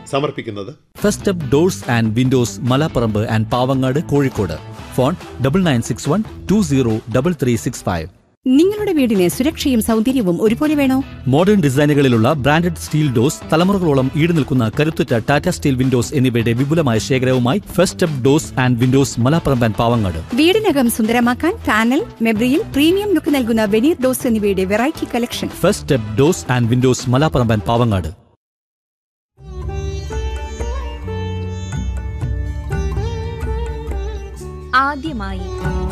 സമർപ്പിക്കുന്നത് first step doors and windows Malaparamba and Pavangad Kozhikode phone double nine six one two zero double three six five നിങ്ങളുടെ വീടിന് സുരക്ഷയും സൗന്ദര്യവും ഒരുപോലെ വേണോ മോഡേൺ ഡിസൈനുകളിലുള്ള ബ്രാൻഡഡ് സ്റ്റീൽ ഡോസ് തലമുറകളോളം ഈട് നിൽക്കുന്ന കരുത്തുറ്റ ടാറ്റ സ്റ്റീൽ വിൻഡോസ് എന്നിവയുടെ വിപുലമായ ശേഖരവുമായി first step doors and windows Malaparamba and Pavangad വീടിനകം സുന്ദരമാക്കാൻ പാനൽ മെബ്രിയിൽ പ്രീമിയം ലുക്ക് നൽകുന്ന വെനീർ ഡോസ് എന്നിവയുടെ variety collection first step doors and windows Malaparamba and Pavangad ആദ്യമായി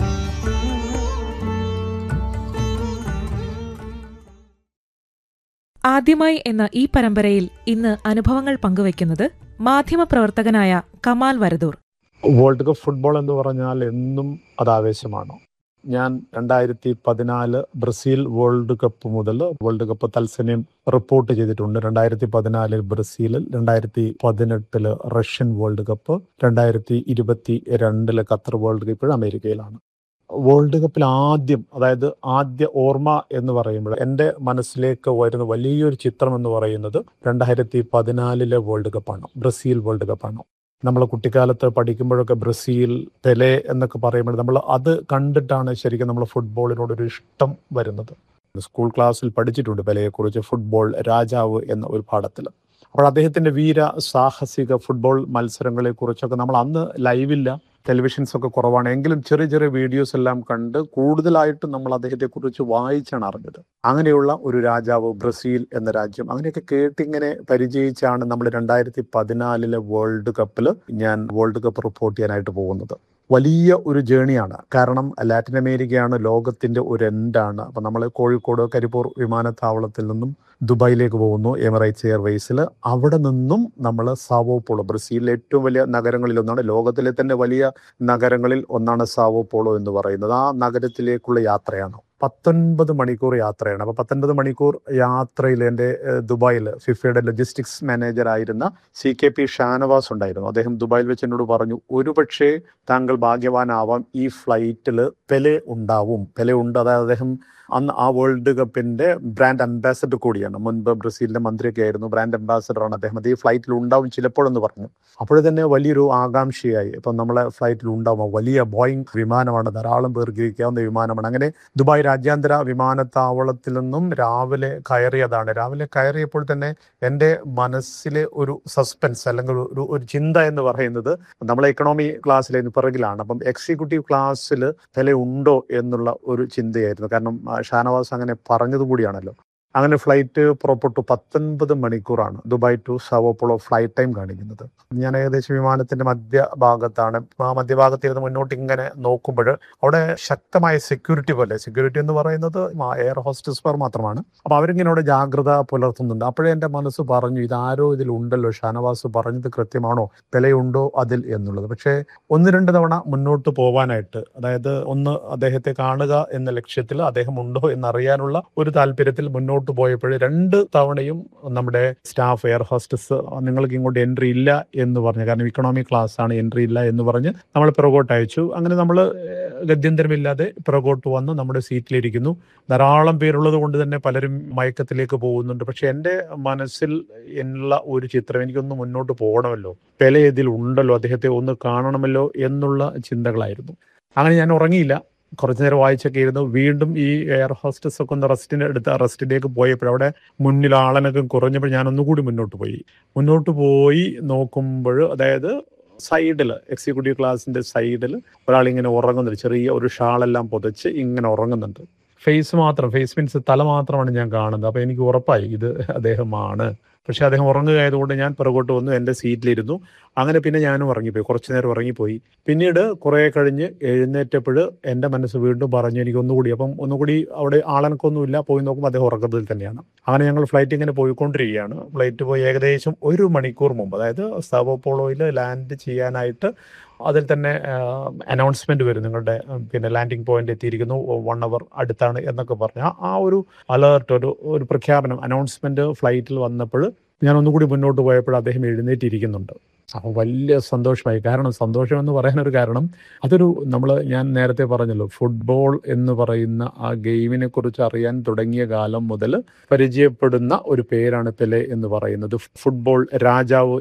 ആദ്യമായി എന്ന ഈ പരമ്പരയിൽ ഇന്ന് അനുഭവങ്ങൾ പങ്കുവയ്ക്കുന്നത് മാധ്യമപ്രവർത്തകനായ Kamal Varadoor world cup football എന്ന് പറഞ്ഞാൽ എന്നും അത് ആവേശമാണ് ഞാൻ രണ്ടായിരത്തി പതിനാല് ബ്രസീൽ വേൾഡ് കപ്പ് മുതൽ വേൾഡ് കപ്പ് തത്സമയം റിപ്പോർട്ട് ചെയ്തിട്ടുണ്ട് രണ്ടായിരത്തി പതിനാലിൽ ബ്രസീലിൽ രണ്ടായിരത്തി പതിനെട്ടില് റഷ്യൻ വേൾഡ് കപ്പ് രണ്ടായിരത്തി ഇരുപത്തി രണ്ടില് ഖത്തർ വേൾഡ് കപ്പ് ഇപ്പോഴും അമേരിക്കയിലാണ് വേൾഡ് കപ്പിൽ ആദ്യം അതായത് ആദ്യ ഓർമ്മ എന്ന് പറയുമ്പോൾ എൻ്റെ മനസ്സിലേക്ക് വരുന്ന വലിയൊരു ചിത്രം എന്ന് പറയുന്നത് രണ്ടായിരത്തി പതിനാലിലെ വേൾഡ് കപ്പാണ് ബ്രസീൽ വേൾഡ് കപ്പാണ് നമ്മൾ കുട്ടിക്കാലത്ത് പഠിക്കുമ്പോഴൊക്കെ ബ്രസീൽ പെലെ എന്നൊക്കെ പറയുമ്പോൾ നമ്മൾ അത് കണ്ടിട്ടാണ് ശരിക്കും നമ്മൾ ഫുട്ബോളിനോടൊരു ഇഷ്ടം വരുന്നത് സ്കൂൾ ക്ലാസ്സിൽ പഠിച്ചിട്ടുണ്ട് പെലെയെക്കുറിച്ച് ഫുട്ബോൾ രാജാവ് എന്ന ഒരു പാഠത്തിൽ അപ്പോൾ അദ്ദേഹത്തിന്റെ വീര സാഹസിക ഫുട്ബോൾ മത്സരങ്ങളെ കുറിച്ചൊക്കെ നമ്മൾ അന്ന് ലൈവില്ല ടെലിവിഷൻസ് ഒക്കെ കുറവാണ് എങ്കിലും ചെറിയ ചെറിയ വീഡിയോസ് എല്ലാം കണ്ട് കൂടുതലായിട്ടും നമ്മൾ അദ്ദേഹത്തെ കുറിച്ച് വായിച്ചാണ് അറിഞ്ഞത് അങ്ങനെയുള്ള ഒരു രാജാവ് ബ്രസീൽ എന്ന രാജ്യം അങ്ങനെയൊക്കെ കേട്ടിങ്ങനെ പരിചയിച്ചാണ് നമ്മൾ രണ്ടായിരത്തി പതിനാലിലെ വേൾഡ് കപ്പിൽ ഞാൻ വേൾഡ് കപ്പ് റിപ്പോർട്ട് ചെയ്യാനായിട്ട് പോകുന്നത് വലിയ ഒരു ജേണിയാണ് കാരണം ലാറ്റിൻ അമേരിക്കയാണ് ലോകത്തിന്റെ ഒരു എൻഡാണ് അപ്പൊ നമ്മൾ കോഴിക്കോട് കരിപ്പൂർ വിമാനത്താവളത്തിൽ നിന്നും ദുബായിലേക്ക് പോകുന്നു എമിറേറ്റ്സ് എയർവേസിൽ അവിടെ നിന്നും നമ്മൾ സാവോ പോളോ ബ്രസീലിലെ ഏറ്റവും വലിയ നഗരങ്ങളിൽ ഒന്നാണ് ലോകത്തിലെ തന്നെ വലിയ നഗരങ്ങളിൽ ഒന്നാണ് സാവോ പോളോ എന്ന് പറയുന്നത് ആ നഗരത്തിലേക്കുള്ള യാത്രയാണ് പത്തൊൻപത് മണിക്കൂർ യാത്രയാണ് അപ്പൊ പത്തൊൻപത് മണിക്കൂർ യാത്രയിൽ എൻ്റെ ദുബായിൽ ഫിഫയുടെ ലോജിസ്റ്റിക്സ് മാനേജർ ആയിരുന്ന സി കെ പി ഷാനവാസ് ഉണ്ടായിരുന്നു അദ്ദേഹം ദുബായിൽ വെച്ച് എന്നോട് പറഞ്ഞു ഒരുപക്ഷെ താങ്കൾ ഭാഗ്യവാനാവാം ഈ ഫ്ലൈറ്റിൽ പെലെ ഉണ്ടാവും പെലെ ഉണ്ട് അതായത് അദ്ദേഹം അന്ന് ആ വേൾഡ് കപ്പിന്റെ ബ്രാൻഡ് അംബാസഡർ കൂടിയാണ് മുൻപ് ബ്രസീലിന്റെ മന്ത്രിയൊക്കെ ആയിരുന്നു ബ്രാൻഡ് അംബാസഡറാണ് അദ്ദേഹം അത് ഈ ഫ്ലൈറ്റിൽ ഉണ്ടാവും ചിലപ്പോഴെന്ന് പറഞ്ഞു അപ്പോഴേ തന്നെ വലിയൊരു ആകാംക്ഷയായി ഇപ്പം നമ്മളെ ഫ്ലൈറ്റിൽ ഉണ്ടാവും വലിയ ബോയിങ് വിമാനമാണ് ധാരാളം പേർക്ക് ഇരിക്കാവുന്ന വിമാനമാണ് അങ്ങനെ ദുബായ് രാജ്യാന്തര വിമാനത്താവളത്തിൽ നിന്നും രാവിലെ കയറിയതാണ് രാവിലെ കയറിയപ്പോൾ തന്നെ എൻ്റെ മനസ്സിലെ ഒരു സസ്പെൻസ് അല്ലെങ്കിൽ ഒരു ഒരു ചിന്ത എന്ന് പറയുന്നത് നമ്മളെ എക്കണോമി ക്ലാസ്സിലെ പിറകിലാണ് അപ്പം എക്സിക്യൂട്ടീവ് ക്ലാസ്സിൽ വില ഉണ്ടോ എന്നുള്ള ഒരു ചിന്തയായിരുന്നു കാരണം ആ, ഷാനവാസ് അങ്ങനെ പറഞ്ഞത് കൂടിയാണല്ലോ അങ്ങനെ ഫ്ലൈറ്റ് പുറപ്പെട്ടു പത്തൊൻപത് മണിക്കൂറാണ് Dubai to Sao Paulo flight time കാണിക്കുന്നത് ഞാൻ ഏകദേശം വിമാനത്തിന്റെ മധ്യഭാഗത്താണ് ആ മധ്യഭാഗത്തിരുന്ന് മുന്നോട്ട് ഇങ്ങനെ നോക്കുമ്പോൾ അവിടെ ശക്തമായ സെക്യൂരിറ്റി പോലെ സെക്യൂരിറ്റി എന്ന് പറയുന്നത് എയർ ഹോസ്റ്റസ്മാർ മാത്രമാണ് അപ്പൊ അവരിങ്ങനെ അവിടെ ജാഗ്രത പുലർത്തുന്നുണ്ട് അപ്പോഴേ എൻ്റെ മനസ്സ് പറഞ്ഞു ഇതാരോ ഇതിലുണ്ടല്ലോ ഷാനവാസ് പറഞ്ഞത് കൃത്യമാണോ വിലയുണ്ടോ അതിൽ എന്നുള്ളത് പക്ഷേ ഒന്ന് രണ്ട് തവണ മുന്നോട്ട് പോവാനായിട്ട് അതായത് ഒന്ന് അദ്ദേഹത്തെ കാണുക എന്ന ലക്ഷ്യത്തിൽ അദ്ദേഹം ഉണ്ടോ എന്നറിയാനുള്ള ഒരു താല്പര്യത്തിൽ മുന്നോട്ട് പോയപ്പോൾ രണ്ട് തവണയും നമ്മുടെ സ്റ്റാഫ് എയർ ഹോസ്റ്റസ് നിങ്ങൾക്ക് ഇങ്ങോട്ട് എൻട്രി ഇല്ല എന്ന് പറഞ്ഞു കാരണം ഇക്കണോമി ക്ലാസ് ആണ് എൻട്രി ഇല്ല എന്ന് പറഞ്ഞ് നമ്മൾ പിറകോട്ട് അയച്ചു അങ്ങനെ നമ്മൾ ഗത്യന്തരമില്ലാതെ പിറകോട്ട് വന്ന് നമ്മുടെ സീറ്റിലിരിക്കുന്നു ധാരാളം പേരുള്ളത് കൊണ്ട് തന്നെ പലരും മയക്കത്തിലേക്ക് പോകുന്നുണ്ട് പക്ഷെ എൻ്റെ മനസ്സിൽ ഉള്ള ഒരു ചിത്രം എനിക്കൊന്ന് മുന്നോട്ട് പോകണമല്ലോ പെല ഇതിൽ ഉണ്ടല്ലോ അദ്ദേഹത്തെ ഒന്ന് കാണണമല്ലോ എന്നുള്ള ചിന്തകളായിരുന്നു അങ്ങനെ ഞാൻ ഉറങ്ങിയില്ല കുറച്ചു നേരം വായിച്ചൊക്കെ ഇരുന്നു വീണ്ടും ഈ എയർ ഹോസ്റ്റസ് ഒക്കെ ഒന്ന് റെസ്റ്റിന് എടുത്ത് റെസ്റ്റിലേക്ക് പോയപ്പോൾ അവിടെ മുന്നിൽ ആളനൊക്കെ കുറഞ്ഞപ്പോൾ ഞാൻ ഒന്നുകൂടി മുന്നോട്ട് പോയി മുന്നോട്ട് പോയി നോക്കുമ്പോൾ അതായത് സൈഡിൽ എക്സിക്യൂട്ടീവ് ക്ലാസിന്റെ സൈഡിൽ ഒരാൾ ഇങ്ങനെ ഉറങ്ങുന്നുണ്ട് ചെറിയ ഒരു ഷാളെല്ലാം പുതച്ച് ഇങ്ങനെ ഉറങ്ങുന്നുണ്ട് ഫേസ് മാത്രം ഫേസ് മീൻസ് തല മാത്രമാണ് ഞാൻ കാണുന്നത് അപ്പൊ എനിക്ക് ഉറപ്പായി ഇത് അദ്ദേഹമാണ് പക്ഷെ അദ്ദേഹം ഉറങ്ങുകയായതുകൊണ്ട് ഞാൻ പിറകോട്ട് വന്നു എൻ്റെ സീറ്റിലിരുന്നു അങ്ങനെ പിന്നെ ഞാനും ഉറങ്ങിപ്പോയി കുറച്ചു നേരം ഉറങ്ങിപ്പോയി പിന്നീട് കുറെ കഴിഞ്ഞ് എഴുന്നേറ്റപ്പോൾ എൻ്റെ മനസ്സ് വീണ്ടും പറഞ്ഞു എനിക്ക് ഒന്നുകൂടി അപ്പം ഒന്നുകൂടി അവിടെ ആളനക്കൊന്നുമില്ല പോയി നോക്കുമ്പോൾ അദ്ദേഹം ഉറക്കത്തിൽ തന്നെയാണ് അങ്ങനെ ഞങ്ങൾ ഫ്ലൈറ്റ് ഇങ്ങനെ പോയിക്കൊണ്ടിരിക്കുകയാണ് ഫ്ലൈറ്റ് പോയി ഏകദേശം ഒരു മണിക്കൂർ മുമ്പ് അതായത് സവോപോളോയിൽ ലാൻഡ് ചെയ്യാനായിട്ട് അതിൽ തന്നെ അനൗൺസ്മെന്റ് വരും നിങ്ങളുടെ ഉം, പിന്നെ ലാൻഡിംഗ് പോയിന്റ് എത്തിയിരിക്കുന്നു വൺ അവർ അടുത്താണ് എന്നൊക്കെ പറഞ്ഞ ആ ഒരു അലേർട്ട് ഒരു ഒരു പ്രഖ്യാപനം അനൗൺസ്മെന്റ് ഫ്ലൈറ്റിൽ വന്നപ്പോൾ ഞാൻ ഒന്നുകൂടി മുന്നോട്ട് പോയപ്പോൾ അദ്ദേഹം എഴുന്നേറ്റിരിക്കുന്നുണ്ട് അപ്പോൾ വലിയ സന്തോഷമായി കാരണം സന്തോഷം എന്ന് പറയാനൊരു കാരണം അതൊരു നമ്മൾ ഞാൻ നേരത്തെ പറഞ്ഞല്ലോ ഫുട്ബോൾ എന്ന് പറയുന്ന ആ ഗെയിമിനെ കുറിച്ച് അറിയാൻ തുടങ്ങിയ കാലം മുതൽ പരിചയപ്പെടുന്ന ഒരു പേരാണ് പെലെ എന്ന് പറയുന്നത് ഫുട്ബോൾ രാജാവ്